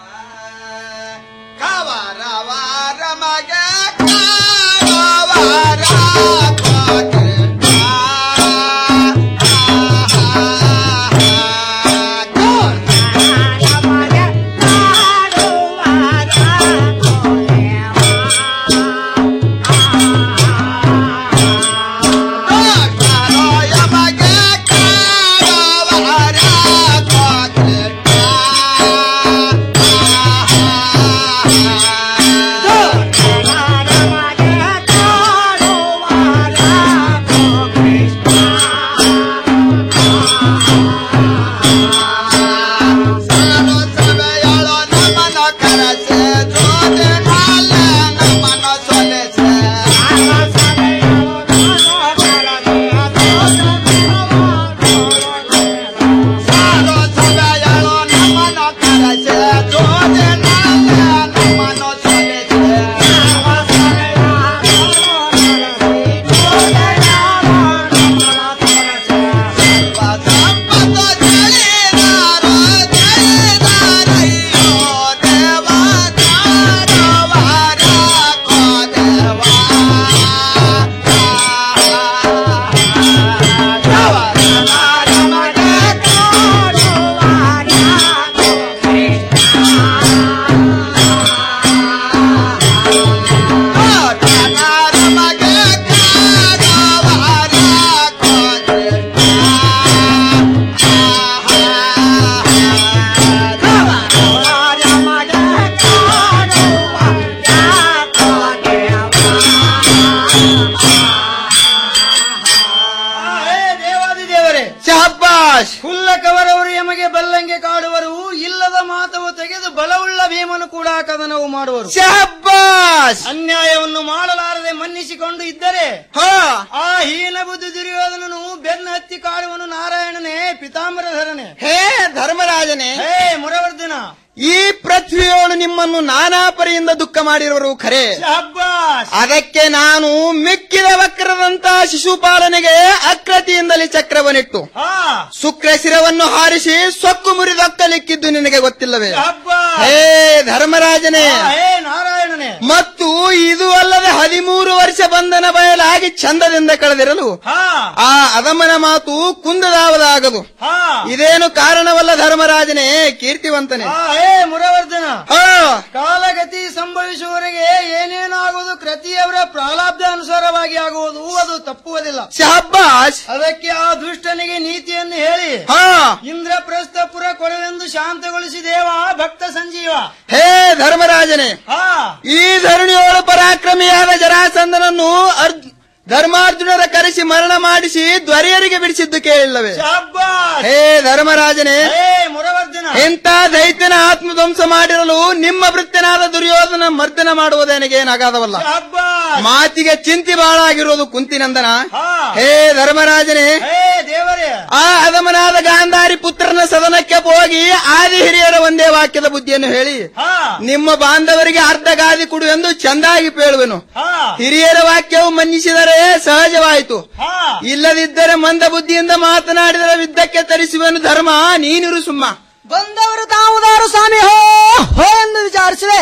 ಹೇ ದೇವಾದಿ ದೇವರೇ ಶಹಬ್ಬಾಷ್ ಹುಲ್ಲಕವರವರು ಎಮಗೆ ಬಲ್ಲಂಗೆ ಕಾಡುವರು ಇಲ್ಲದ ಮಾತವು ತೆಗೆದು ಬಲವುಳ್ಳ ಭೀಮನು ಕೂಡ ಕದನವು ಮಾಡುವರು ಶಹಬ್ಬಾಷ್ ಅನ್ಯಾಯವನ್ನು ಮಾಡಲಾರದೆ ಮನ್ನಿಸಿಕೊಂಡು ಇದ್ದರೆ ಹಾ ಆ ಹೀನ ಬುದ್ಧಿ ದುರ್ಯೋಧನನು ಬೆನ್ನ ಹತ್ತಿ ಕಾಡುವನು ನಾರಾಯಣನೇ ಪಿತಾಂಬರಧರನೇ ಹೇ ಧರ್ಮರಾಜನೇ ಹೇ ಮುರವರ್ಧನ ಈ ಪೃಥ್ವಿಯೋಳು ನಿಮ್ಮನ್ನು ನಾನಾ ಪರಿಯಿಂದ ದುಃಖ ಮಾಡಿರುವರು ಖರೆ ಶಹಬ್ಬಾಸ್ ಅದಕ್ಕೆ ನಾನು ಮಿಕ್ಕಿದ ವಕ್ರದಂತ ಶಿಶುಪಾಲನೆಗೆ ಅಕ್ರತಿಯಿಂದಲೇ ಚಕ್ರವನ್ನಿಟ್ಟು ಹಾ ಶುಕ್ರ ಶಿರವನ್ನು ಹಾರಿಸಿ ಸೊಕ್ಕು ಮುರಿದೊಕ್ಕಲಿಕ್ಕಿದ್ದು ನಿನಗೆ ಗೊತ್ತಿಲ್ಲವೇ ಶಹಬ್ಬಾಸ್ ಹೇ ಧರ್ಮರಾಜನೇ ಹಾ, ಹೇ ನಾರಾಯಣನೇ ಮತ್ತು ಇದು ಅಲ್ಲದೆ ಹದಿಮೂರು ವರ್ಷ ಬಂಧನ ಬಯಲಾಗಿ ಚಂದದಿಂದ ಕಳೆದಿರಲು ಹಾ ಆ ಅದಮನ ಮಾತು ಕುಂದದಾವದಾಗದು ಹಾ ಇದೇನು ಕಾರಣವಲ್ಲ ಧರ್ಮರಾಜನೇ ಕೀರ್ತಿವಂತನೇ ಹಾ, ಹೇ ಮುರವರ್ಧನ ಹಾ ಕಾಲಗತಿ ಸಂಭವಿಸುವವರೆಗೆ ಏನೇನಾಗುವುದು ಕೃತಿಯವರ ಪ್ರಾರಬ್ಧ ಅನುಸಾರವಾಗಿ ಆಗುವುದು ಅದು ತಪ್ಪುವುದಿಲ್ಲ ಶಹಬ್ಬಾಷ್ ಅದಕ್ಕೆ ಆ ದುಷ್ಟನಿಗೆ ನೀತಿಯನ್ನು ಹೇಳಿ ಹಾ ಇಂದ್ರಪ್ರಸ್ಥಪುರ ಕೊಳವೆಂದು ಶಾಂತಗೊಳಿಸಿ ದೇವ ಭಕ್ತ ಸಂಜೀವ ಹೇ ಧರ್ಮರಾಜನೇ ಹಾ ಈ ಧರಣಿಯೋಳು ಪರಾಕ್ರಮಿಯಾದ ಜರಾಸಂದನನ್ನು ಅರ್ಜ್ ಧರ್ಮಾರ್ಜುನರ ಕರೆಸಿ ಮರಣ ಮಾಡಿಸಿ ದ್ವರಿಯರಿಗೆ ಬಿಡಿಸಿದ್ದು ಕೇಳಿಲ್ಲವೇ ಶಹಬ್ಬಾಸ್ ಹೇ ಧರ್ಮರಾಜನೇ ಹೇ ಮುರವರ್ಧನ ಇಂಥ ದೈತ್ಯನ ಆತ್ಮಧ್ವಂಸ ಮಾಡಿರಲು ನಿಮ್ಮ ವೃತ್ತನಾದ ದುರ್ಯೋಧನ ಮರ್ದನ ಮಾಡುವುದೇನಿಗೇನಾಗದವಲ್ಲ ಶಹಬ್ಬಾಸ್ ಮಾತಿಗೆ ಚಿಂತಿ ಬಹಳ ಆಗಿರೋದು ಕುಂತಿನಂದನ ಹಾ ಹೇ ಧರ್ಮರಾಜನೇ ಹೇ ದೇವರೇ ಆ ಅಧಮನಾದ ಗಾಂಧಾರಿ ಪುತ್ರನ ಸದನಕ್ಕೆ ಹೋಗಿ ಆದಿ ಹಿರಿಯರ ಒಂದೇ ವಾಕ್ಯದ ಬುದ್ಧಿಯನ್ನು ಹೇಳಿ ಹಾ ನಿಮ್ಮ ಬಾಂಧವರಿಗೆ ಅರ್ಧ ಗಾದಿ ಕೊಡು ಎಂದು ಚಂದಾಗಿ ಪೇಳುವೆನು ಹಾ ಹಿರಿಯರ ವಾಕ್ಯವು ಮನ್ನಿಸಿದರೆ ಸಹಜವಾಯಿತು ಹಾ ಇಲ್ಲದಿದ್ದರೆ ಮಂದ ಬುದ್ಧಿಯಿಂದ ಮಾತನಾಡಿದರೆ ವಿದ್ದಕ್ಕೆ ತರಿಸುವೆನು ಧರ್ಮ ನೀನಿರು ಸುಮ್ಮ ಬಂದವರು ತಾವುದಾರು ಸ್ವಾಮಿ ಹೋ ಹೋ ಎಂದು ವಿಚಾರಿಸುವೆ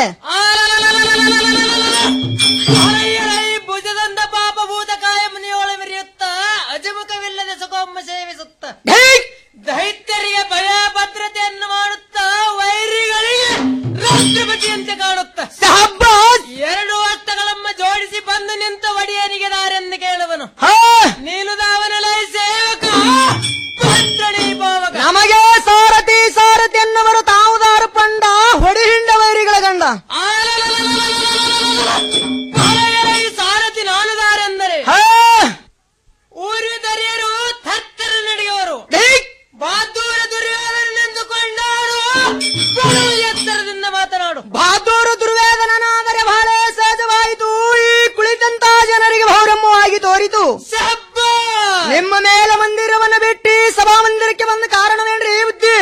ಭುಜದಂದ ಪಾಪ ಭೂತಕಾಯ ಮುನಿಯೋಳ ಮೆರೆಯುತ್ತ ಅಜಮುಖವಿಲ್ಲದೆ ಸುಖೊಮ್ಮ ಸೇವಿಸುತ್ತ ದೈತ್ಯರಿಗೆ ಭಯ ಭದ್ರತೆಯನ್ನು ಮಾಡುತ್ತ ವೈರಿಗಳಿಗೆ ರಾಷ್ಟ್ರಪತಿಯಂತೆ ಕಾಣುತ್ತ ಬಂದು ನಿಂತ ಒಡೆಯನಿಗೆ ದಾರೆಂದು ಕೇಳುವನು ನೀನು ದಾವನಲೈ ಸೇವಕ ಪಟ್ಟಣಿ ಪಾವಕ ನಮಗೆ ಸಾರಥಿ ಸಾರಥಿ ಎನ್ನುವರು ತಾವುದಾರು ಪಂಡ ಹೊಡಿ ಹಿಂಡ ವೈರಿಗಳ ಗಂಡ ಪಾಳೆಯರೈ ಸಾರಥಿ ನಾನು ದಾರೆಂದರೆ ಊರಿ ದರಿಯರು ಥತ್ತರ ನಡೆಯುವರು ಬಹದ್ದೂರ ದುರ್ಯೋಧನೆಂದು ಕೊಂಡಾಡು ಬಲು ಎತ್ತರದಿಂದ ಮಾತನಾಡು ಬಹದ್ದೂರು ದುರ್ವೇದನಾದರೆ ಬಹಳ ಸಹಜವಾಯಿತು ಈ ಕುಳಿತಂತ ಜನರಿಗೆ ಭಾವರಮ್ಮವಾಗಿ ತೋರಿತು ನಿಮ್ಮ ಮೇಲೆ ಮಂದಿರವನ್ನು ಬಿಟ್ಟು ಸಭಾ ಮಂದಿರಕ್ಕೆ ಬಂದ ಕಾರಣವೇನ್ರಿ ಈ ಬುದ್ಧಿ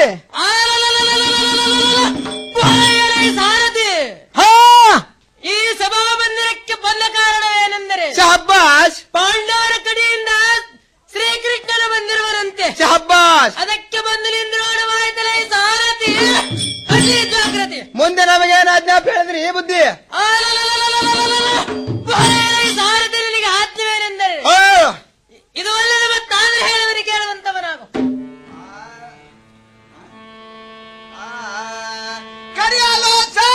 ಪಾಳೆಯರೈ ಸಾರಥಿ ಹಾ ಈ ಸಭಾ ಮಂದಿರಕ್ಕೆ ಬಂದ ಕಾರಣವೇನೆಂದರೆ ಶಹಬ್ಬಾಸ್ ಪಾಂಡವರ ಕಡೆಯಿಂದ ಶ್ರೀಕೃಷ್ಣನ ಬಂದಿರುವರಂತೆ ಶಹಬ್ಬಾಸ್ ಅದಕ್ಕೆ ಬಂದು ನಿಂದು ನೋಡವಾಯ್ತಲ್ಲ ಈ ಸಾರಥಿ ಅತಿ ಜಾಗ್ರತೆ ಮುಂದೆ ನಮಗೇನು ಆಜ್ಞಾಪ ಹೇಳಿದ್ರಿ ಈ ಬುದ್ಧಿ ಪಾಳೆಯರೈ ಸಾರಥಿ ನಿನಗೆ ಆತ್ಮವೇನೆಂದರೆ ಓ ಇದು ಒಳ್ಳೆಯದು ಮತ್ತಾದ್ರೆ ಹೇಳುವನು ಕೇಳುವಂತವನಾಗು ಕಡಿಯಲು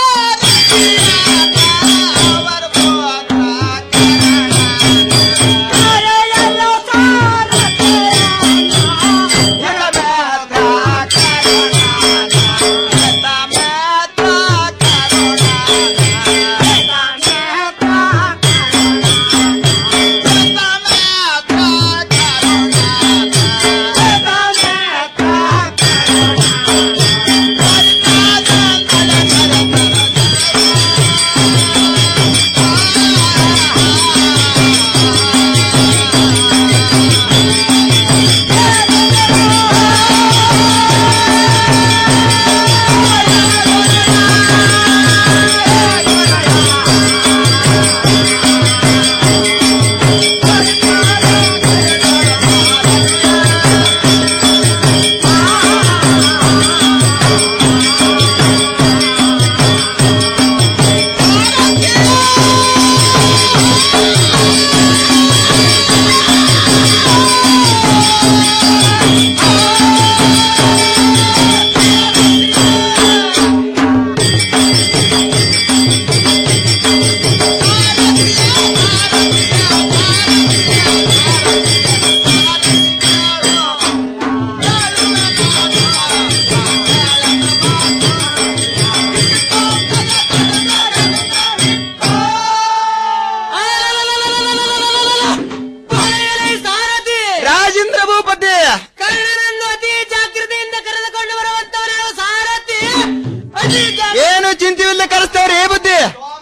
ಪಾಳೆಯರೈ ಸಾರಥಿ ರಾಜೇಂದ್ರ ಭೂಪತಿ ಕರ್ಣನನ್ನು ಅತಿ ಜಾಗೃತಿಯಿಂದ ಕರೆದುಕೊಂಡು ಬರುವಂತವನು ಸಾರಥಿ ಅತಿ ಜಾಗೃತಿ ಏನು ಚಿಂತೆವಿಲ್ಲ ಕರೆಸ್ತೇವ್ರಿ ಈ ಬುದ್ಧಿ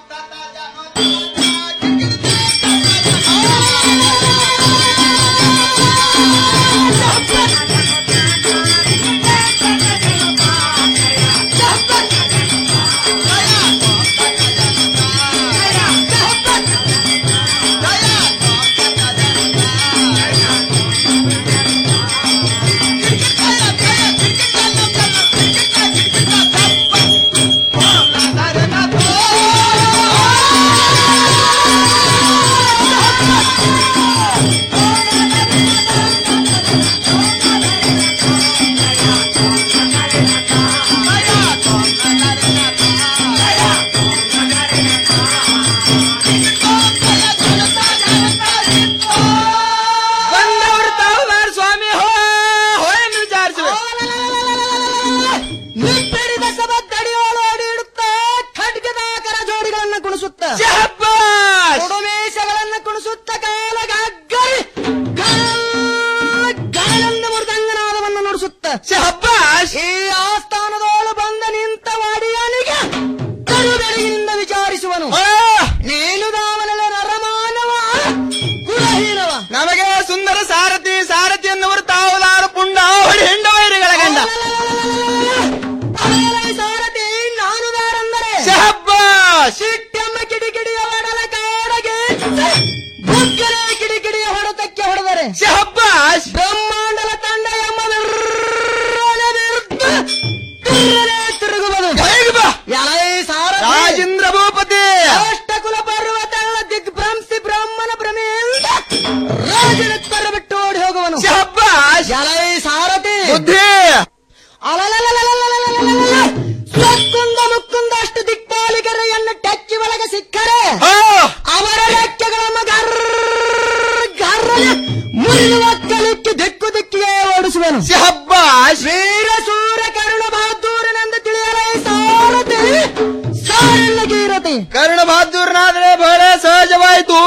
ಬಂದವರು ತಾವು ಸ್ವಾಮಿ ಹೋ ಹೋ ಎಂದು ವಿಚಾರಿಸುವೆ ನಿಪ್ಪಿಡಿದ ಸಭದ್ದಡಿಯೋಳು ಅಡಿಯಿಡುತ್ತ ಖಡ್ಗದಾಕರ ಜೋಡಿಗಳನ್ನ ಕುಣಿಸುತ್ತ ಶಹಬ್ಬಾಸ್ ಕೊಡುಮೇಶಗಳನ್ನ ಕುಣಿಸುತ್ತ ಕಾಲ ಗಗ್ಗರಿ ಗಾನಂದ ಮೃದಂಗನಾದವನ್ನು ನುಡಿಸುತ್ತ ಶಹಬ್ಬಾಸ್ ಈ ಆಸ್ಥಾನದೋಳು ಬಂದ ನಿಂತ ವಾಡಿಯನಿಗೆ ಕರುಬೆಳಗಿನಿಂದ ವಿಚಾರಿಸುವನು ನೀನು ದಾವನಲೆ ನರಮಾನವ ಕುಲಹೀನವ ನಮಗೆ ಸುಂದರ ಸಾರಥಿ ಸಾರಥಿ ಎನ್ನುವರು ತಾವುದಾರು ಪುಂಡ ಹೊಡಿ ಹೆಂಡ ವೈರಿಗಳ ಗಂಡ ಅವರೇ ಸಾರಥಿ ನಾನು ದಾರಂದರೆ ಶಹಬ್ಬಾಸ್ ಸಿಟ್ಟೆಮ್ಮ ಕಿಡಿಕಿಡಿಯ ಹೊಡಲ ಕಾಡಗೆ ಬುಗ್ಗರೆ ಕಿಡಿಕಿಡಿಯ ಹೊಡೆತಕ್ಕೆ ಹೊಡೆದರೆ ಶಹಬ್ಬಾಸ್ ಬ್ರಹ್ಮಾಂಡಲ ತಂಡ ಎಂಬ ವಿರ್ರನೆ ವಿರುದ್ಧ ತಿರುಗನೆ ತಿರುಗುವುದು ಎಲೈ ಸಾರಥಿ ರಾಜೇಂದ್ರ ಭೂಪತಿ ಅಷ್ಟಕುಲ ಪರ್ವತಗಳ ದಿಗ್ಭ್ರಂಸಿ ಬ್ರಹ್ಮನ ಭ್ರಮೆಯಿಂದ ರಾಜನೆತ್ತರ ಬಿಟ್ಟು ಓಡಿ ಹೋಗುವನು ಶಹಬ್ಬಾಸ್ ಎಲೈ ಸಾರಥಿ ಬುದ್ಧಿ ಅಲಲಲಲಲಲಲಲಲಲ. ಸೊಕ್ಕುಂದ ಮುಕ್ಕುಂದ ಅಷ್ಟು ದಿಕ್ಪಾಲಿಗರೆಯನ್ನು ಟಚ್ಚಿ ಒಳಗೆ ಸಿಕ್ಕರೆ ಹೋ ಅವರ ರೆಕ್ಕೆಗಳನ್ನು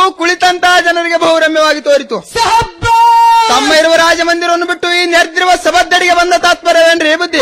ಕುಳಿತಂತ ಜನರಿಗೆ ಬಹುರಮ್ಯವಾಗಿ ತೋರಿತು ತಮ್ಮ ಇರುವ ರಾಜಮಂದಿರವನ್ನು ಬಿಟ್ಟು ಈ ನೆರೆದಿರುವ ಸಭದ್ದಡಿಗೆ ಬಂದ ತಾತ್ಪರ್ಯವೇನ್ರಿ ಬುದ್ಧಿ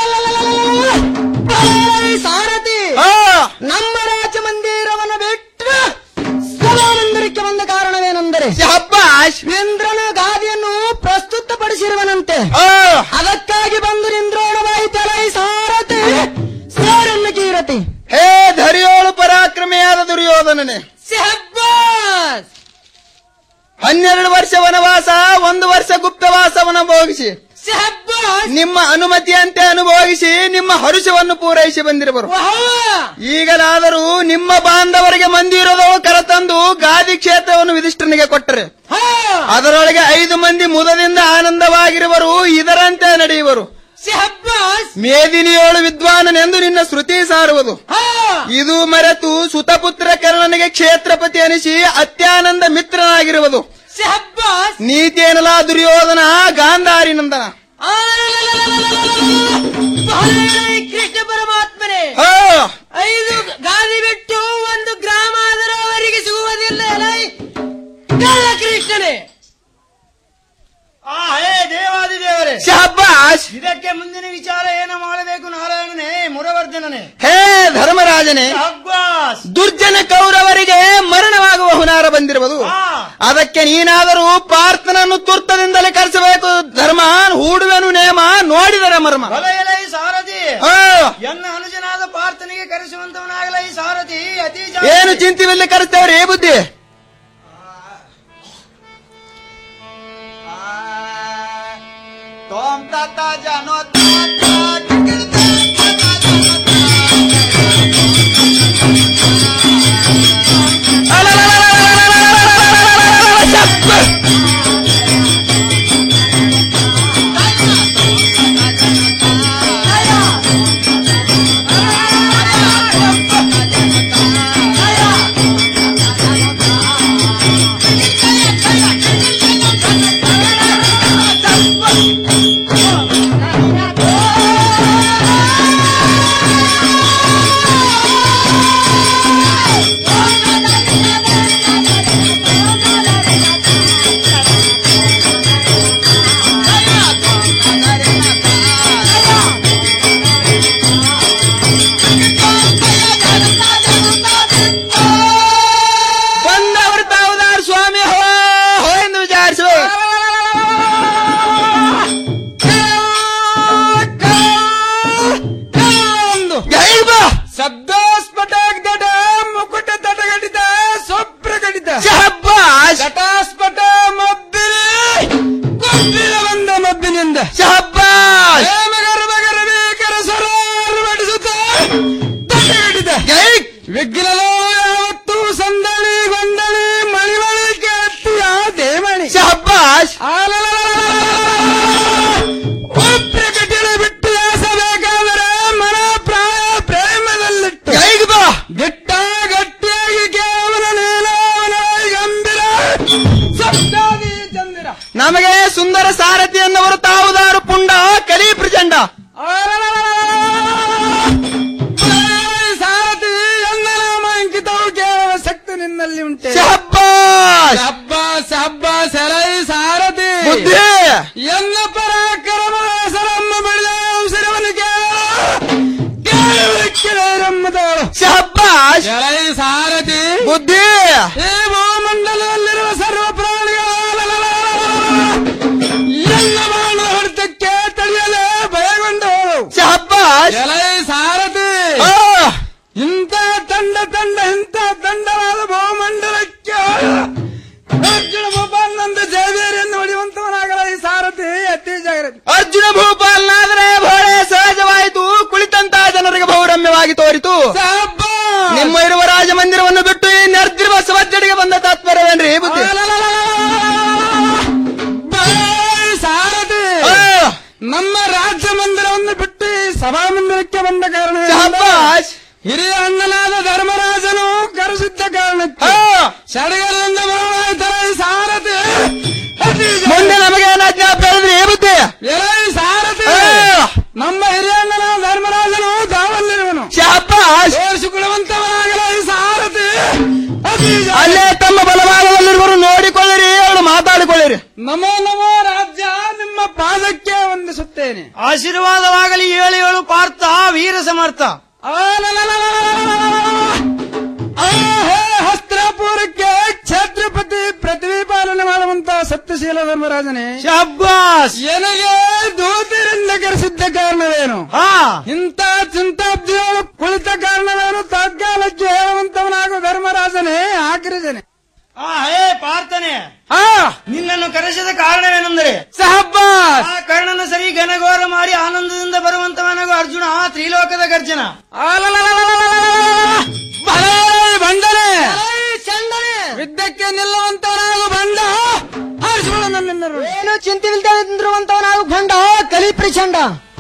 ಸಾರಥಿ ಆ, ನಮ್ಮ ರಾಜ ಮಂದಿರವನ್ನು ಬಿಟ್ಟು ಸಭಾಮಂದಿರಕ್ಕೆ ಬಂದ ಕಾರಣವೇನೆಂದರೆ ಶಹಬ್ಬಾಷ್ ಇಂದ್ರನ ಗಾದಿಯನ್ನು ಪ್ರಸ್ತುತಪಡಿಸಿರುವನಂತೆ ಆ, ಅದಕ್ಕಾಗಿ ಬಂದು ನಿಂದ್ರೋಣವಾಯಿತಲ ಈ ಸಾರಥಿ ಸಾರನ್ನ ಕೀರತಿ ಹೇ ಧರಿಯೋಳು ಪರಾಕ್ರಮಿಯಾದ ದುರ್ಯೋಧನನೇ ಶಹಬ್ಬಾಸ್ ಹನ್ನೆರಡು ವರ್ಷ ವನವಾಸ ಒಂದು ವರ್ಷ ಗುಪ್ತವಾಸವನ್ನು ಭೋಗಿಸಿ ಶಹಬ್ಬಾಸ್ ನಿಮ್ಮ ಅನುಮತಿಯಂತೆ ಅನುಭೋಗಿಸಿ ನಿಮ್ಮ ಹರುಷವನ್ನು ಪೂರೈಸಿ ಬಂದಿರುವರು ಈಗಲಾದರೂ ನಿಮ್ಮ ಬಾಂಧವರಿಗೆ ಮಂದಿರೋದವು ಕರೆತಂದು ಗಾದಿ ಕ್ಷೇತ್ರವನ್ನು ವಿಧಿಷ್ಠನಿಗೆ ಕೊಟ್ಟರೆ ಅದರೊಳಗೆ ಐದು ಮಂದಿ ಮುದದಿಂದ ಆನಂದವಾಗಿರುವರು ಇದರಂತೆ ನಡೆಯುವರು ಶಹಬ್ಬಾಸ್ ಮೇದಿನಿಯೋಳು ವಿದ್ವಾನನೆಂದು ನಿನ್ನ ಶ್ರುತಿ ಸಾರುವುದು ಇದು ಮರೆತು ಸುತಪುತ್ರ ಕರ್ಣನಿಗೆ ಕ್ಷೇತ್ರಪತಿ ಅನಿಸಿ ಅತ್ಯಾನಂದ ಮಿತ್ರನಾಗಿರುವುದು ಶಹಬ್ಬಾಸ್ ನೀತೇನಲ ದುರ್ಯೋಧನ ಗಾಂಧಾರಿ ನಂದನ ಕೃಷ್ಣ ಪರಮಾತ್ಮನೇ ಹೋ, ಐದು ಗಾದಿ ಬಿಟ್ಟು ಒಂದು ಗ್ರಾಮ ಆದರೂ ಅವರಿಗೆ ಸಿಗುವುದಿಲ್ಲ ಎಲೈ ಕಳ್ಳ ಕೃಷ್ಣನೇ ಆ ಹೇ ದೇವಾದಿ ದೇವರೇ ಶಹಬ್ಬಾಷ್ ಇದಕ್ಕೆ ಮುಂದಿನ ವಿಚಾರ ಏನು ಮಾಡಬೇಕು ನಾರಾಯಣನೇ ಮುರವರ್ಧನನೇ ಹೇ ಧರ್ಮರಾಜನೇ ಅಗ್ವಾಸ್ ದುರ್ಜನ ಕೌರವರಿಗೆ ಮರಣವಾಗುವ ಹುನಾರ ಬಂದಿರುವುದು ಅದಕ್ಕೆ ನೀನಾದರೂ ಪಾರ್ಥನನ್ನು ತುರ್ತದಿಂದಲೇ ಕರೆಸಬೇಕು ಧರ್ಮ ಹೂಡುವೆನು ನೇಮ ನೋಡಿದರ ಮರ್ಮ ಹೊಲ ಎಲೈ ಸಾರಥಿ ಹೋ, ಎನ್ನ ಅನುಜನಾದ ಪಾರ್ಥನಿಗೆ ಕರೆಸುವಂತವನಾಗಲ ಈ ಸಾರಥಿ ಅತಿ ಏನು ಚಿಂತಿವಿಲ್ಲಿ ಕರೆಸ್ತೇವ್ರಿ ಬುದ್ಧಿ ತೋಮ್ ತಾತ ಜಾನೋ ಬಂದವರು ತಾವುದಾರ ಸ್ವಾಮಿ ಹೋ ಹೋ ಎಂದು ವಿಚಾರಿಸುವ ಶಬ್ದಾಸ್ಪದ ಗಡ ಮುಕುಟ ತಟಗಡಿತ ಸೊಪ್ರಗಡಿತ ಶಹಬ್ಬಾಷ್ ಘಟಾಸ್ಪಟ ಮಬ್ಬಿಲಿ ಕೊಬ್ಬಿಲ ಬಂದ ಮಬ್ಬಿನಿಂದ ಶಹಬ್ಬಾಷ್ ಗರ್ಭಗರ ಬೇಕರ ಸರಾರು ಬಡಿಸುತ್ತ ತಟಗಡಿತ ವಿಘ್ನಲೋ ಯಾವತ್ತು ಸಂದಣಿ ಗೊಂದಣಿ ಮಣಿಮಣಿ ಕೇಳ್ತಿ ಆ ದೇವಣಿ ಶಹಬ್ಬಾಷ್ ಪ್ರಕಟಣೆ ಬಿಟ್ಟು ಯಾಸಬೇಕಾದರೆ ಮನ ಪ್ರಾಯ ಪ್ರೇಮದಲ್ಲಿಟ್ಟು ಕೈಗೆ ಬಾ ಗಿಟ್ಟ ಗಟ್ಟಿಯಾಗಿ ಕೇವಲ ನೀಲವನ ಗಂಭೀರ ಸಪ್ತಾದಿ ಚಂದಿರ ನಮಗೆ ಸುಂದರ ಸಾರಥಿ ಎನ್ನುವರು ತಾವುದಾರು ಪುಂಡ ಕಲಿ ಪ್ರಚಂಡ ಸಾರಥಿ ಎಲ್ಲ ನಾಮ ಅಂಕಿತವು ಕೇವಲ ಶಕ್ತಿ ನಿನ್ನಲ್ಲಿ ಉಂಟೆ ಶಹಬ್ಬಾಷ್ ಹಬ್ಬ ಹಬ್ಬ ಸೆರೈ ಸಾರಥಿ ಬುದ್ಧಿ ಎನ್ನ ಪರಾಕ್ರಮ ಸರಮ್ಮ ಬೆಳೆದ ಉಸಿರವನ್ನು ಕೇಳಮ್ಮದವಳು ಶಹಬ್ಬಾಷ್ ಎಲೈ ಸಾರಥಿ ಬುದ್ಧಿ ಈ ಭೂಮಂಡಲದಲ್ಲಿರುವ ಸರ್ವ ಪ್ರಾಣಿಗಳ ಎಲ್ಲ ಬಾಣ ಹೊಡೆತಕ್ಕೆ ತಡೆಯಲೇ ಭಯಗೊಂಡವಳು ಶಹಬ್ಬಾಷ್ ಎಲೈ ಸಾರಥಿ ಆ, ಇಂಥ ತಂಡ ತಂಡ ಇಂಥ ತಂಡವಾದ ಭೂಮಂಡಲಕ್ಕೆ ಅರ್ಜುನ ಭೂಪಾಲ್ನಂದ ಜಯಬೇರಿಯನ್ನು ಹೊಡೆಯುವಂತವನಾಗಲ ಈ ಸಾರಥಿ ಅತಿ ಜಾಗ್ರತೆ ಅರ್ಜುನ ಭೂಪಾಲ್ನಾದರೆ ಭೋಳೆ ಸಹಜವಾಯಿತು ಕುಳಿತಂತ ಜನರಿಗೆ ಬಹುರಮ್ಯವಾಗಿ ತೋರಿತು ನಿಮ್ಮ ಇರುವ ರಾಜಮಂದಿರವನ್ನು ಬಿಟ್ಟು ಈ ನೆರೆದಿರುವ ಸವಜ್ಜಡಿಗೆ ಬಂದ ತಾತ್ಪರ್ಯವೇನ್ರಿ ಬುದ್ಧಿ ಸಾರಥಿ ಆ, ನಮ್ಮ ರಾಜ್ಯ ಮಂದಿರವನ್ನು ಬಿಟ್ಟು ಈ ಸಭಾ ಮಂದಿರಕ್ಕೆ ಬಂದ ಕಾರಣ ಶಹಬ್ಬಾಷ್ ಹಿರಿಯ ಅಣ್ಣನಾದ ಧರ್ಮರಾಜನು ಕರೆಸಿದ್ದ ಕಾರಣಕ್ಕೆ ಆ, ಸಡಗರದಿಂದ ಬರುವಾಯ್ತರ ಈ ಸಾರಥಿ ಅತಿ ಜ- ಮುಂದೆ ನಮಗೆ ಏನಾಜ್ಞಾಪ ಹೇಳಿದ್ರಿ ಬುದ್ಧಿ ಎಲೈ ಸಾರಥಿ ಆ, ನಮ್ಮ ಹಿರಿಯ ಅಣ್ಣನಾದ ಧರ್ಮರಾಜನು ತಾವಲ್ಲಿರುವನು ಶಹಬ್ಬಾಷ್ ತೋರಿಸಿಕೊಳ್ಳುವಂತವನಾಗಲ ಈ ಸಾರಥಿ ಅತಿ ಜ- ಅಲ್ಲೇ ತಮ್ಮ ಬಲವಾದ ನಮೋ ನಮೋ ರಾಜ್ಯ ನಿಮ್ಮ ಪಾದಕ್ಕೆ ವಂದಿಸುತ್ತೇನೆ ಆಶೀರ್ವಾದವಾಗಲಿ ಏಳು ಏಳು ಪಾರ್ಥ ವೀರ ಸಮರ್ಥ ಹಸ್ತ್ರಾಪುರಕ್ಕೆ ಛತ್ರಪತಿ ಪೃಥ್ವಿ ಪಾಲನೆ ಮಾಡುವಂತ ಸತ್ಯಶೀಲ ಧರ್ಮರಾಜನೇ ಶಬ್ಬಾಸ್ ನನಗೆ ದೂತರಿಂದ ಕರೆಸಿದ್ದ ಕಾರಣವೇನು ಇಂಥ ಚಿಂತಾಬ್ದಿಗಳು ಕುಳಿತ ಕಾರಣವೇನು ತಗ್ಗಾಲಕ್ಕೆ ಹೇಳುವಂತವನಾಗು ಧರ್ಮರಾಜನೇ ಆಕರಿಸನೆ ಆ ಹೇ ಪಾರ್ಥನೆ ಆ ನಿನ್ನನ್ನು ಕರೆಸಿದ ಕಾರಣವೇನೆಂದರೆ ಸಹಬ್ಬಾಸ್ ಆ ಕರ್ಣನ ಸರಿ ಘನಘೋರ ಮಾಡಿ ಆನಂದದಿಂದ ಬರುವಂತವನಾಗು ಅರ್ಜುನ ತ್ರಿಲೋಕದ ಗರ್ಜನ ಬಂದನೆ ಚಂದನೆ ವಿದ್ಯಕ್ಕೆ ನಿಲ್ಲುವಂತವನಾಗು ಬಂಡ ಆರಿಸಿಕೊಳ್ಳ ನನ್ನೆಲ್ಲರೂ ಏನು ಚಿಂತಿಲ್ದೆ ನಿಂದಿರುವಂತವನಾಗು ಭಂಡ ಕಲಿ ಪ್ರಚಂಡ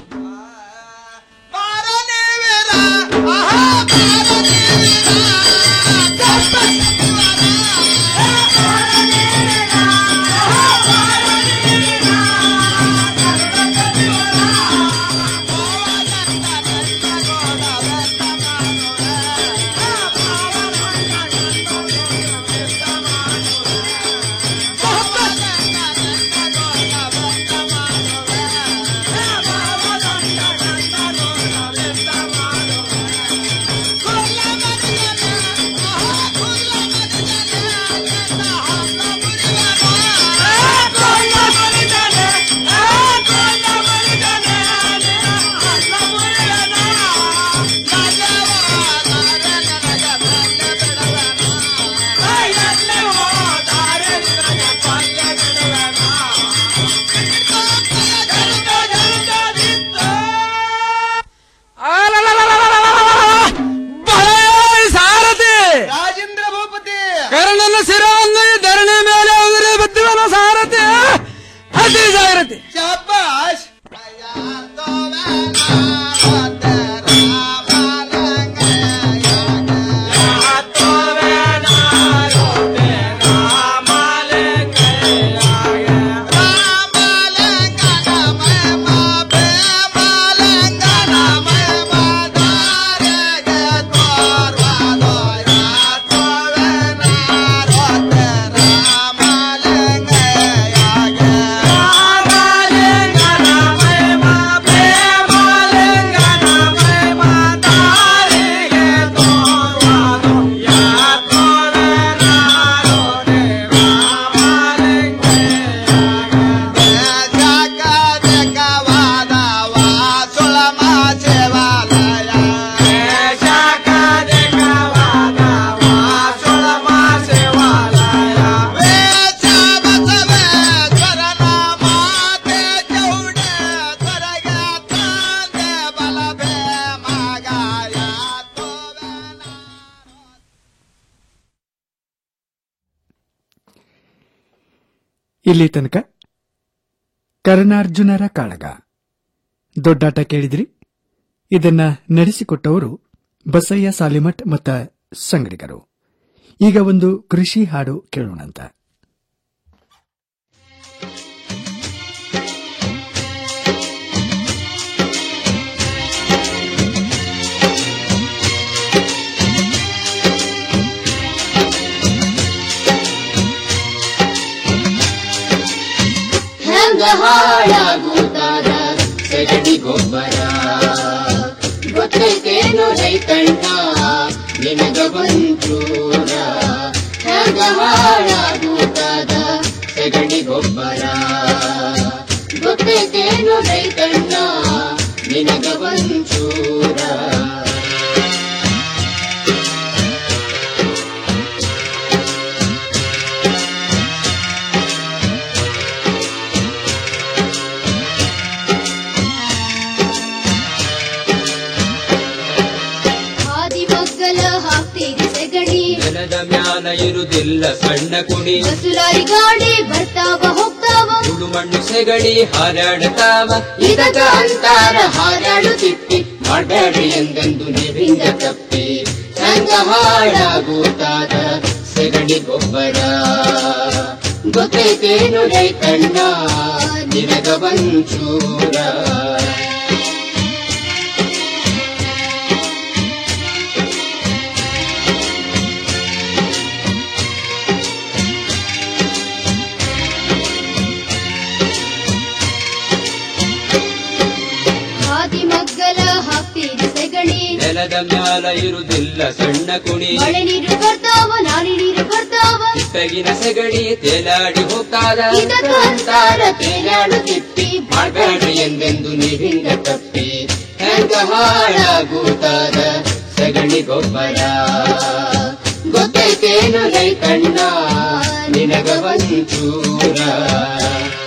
ಸಾರಥಿ ರಾಜೇಂದ್ರ ಭೂಪತಿ ಕರ್ಣನ ಶಿರವನ್ನು ಈ ಧರಣಿ ಮೇಲೆ ಉದುರಿ ಬುದ್ಧಿವನ ಸಾರಥಿ ಅತಿ ಜಾಗ್ರತೆ ಶಾಬಾಷ್ ಇಲ್ಲಿ ತನಕ ಕರ್ಣಾರ್ಜುನರ ಕಾಳಗ ದೊಡ್ಡಾಟ ಕೇಳಿದ್ರಿ ಇದನ್ನ ನಡೆಸಿಕೊಟ್ಟವರು ಬಸಯ್ಯ ಸಾಲಿಮಠ್ ಮತ್ತ ಸಂಗಡಿಗರು ಈಗ ಒಂದು ಕೃಷಿ ಹಾಡು ಕೇಳೋಣಂತ ಹೆಂಗ ಹಾಳಾಗುತ್ತಾದ ಸಗಣಿ ಗೊಬ್ಬರ ಗೊತ್ತೈತೇನು ರೈತಣ್ಣ ನಿನಗ ಒಂಚೂರ ಹೆಂಗ ಹಾಳಾಗುತ್ತಾದ ಸಗಣಿ ಗೊಬ್ಬರ ಗೊತ್ತೈತೇನು ರೈತಣ್ಣ ನಿನಗ ಒಂಚೂರ ಹಾದಿ ಮಗ್ಗಲ ಹಾಕ್ತೀರಿ ಸೆಗಣಿ ನೆಲದ ಮ್ಯಾಲ ಇರುದಿಲ್ಲ ಸಣ್ಣ ಕುಡಿ ಬಸುಲಾರಿ ಗಾಡಿ ಬರ್ತಾವ ಹೋಗ್ತಾವ ಸುಡು ಮಣ್ಣು ಸೆಗಡಿ ಹಾರಾಡತಾವ ಇದಕ ಅಂತಾರ ಹಾರಾಡುತ್ತಿತ್ತಿ ಮಾಡಬೇಡಿ ಎಂದೆಂದು ನಿವಿಂದ ತಪ್ಪಿ ಹೆಂಗ ಹಾಳಾಗುತ್ತಾದ ಸೆಗಣಿ ಗೊಬ್ಬರ ಗೊತ್ತೈತೇನು ರೈತಣ್ಣ ನಿನಗ ಒಂಚೂರ ನೆಲದ ಮ್ಯಾಲ ಇರುವುದಿಲ್ಲ ಸಣ್ಣ ಕುಣಿ ಮಳೆ ನೀರು ಬರ್ತಾವ ನಾರಿ ನೀರು ಬರ್ತಾವ ತೆಗಿನ ಸೆಗಣಿ ತೇಲಾಡಿ ಹೋಗ್ತಾದ ಇದಕ್ಕಂತಾರ ತೇಲಾಡು ತಿಪ್ಪಿ ಮಾಡಬೇಡ್ರಿ ಎಂದೆಂದು ನೀರಿಂದ ತಪ್ಪಿ ಹೆಂಗ ಹಾಳಾಗುತ್ತಾದ ಸಗಣಿ ಗೊಬ್ಬರ ಗೊತ್ತೈತೇನು ರೈತಣ್ಣ ನಿನಗ ಒಂಚೂರ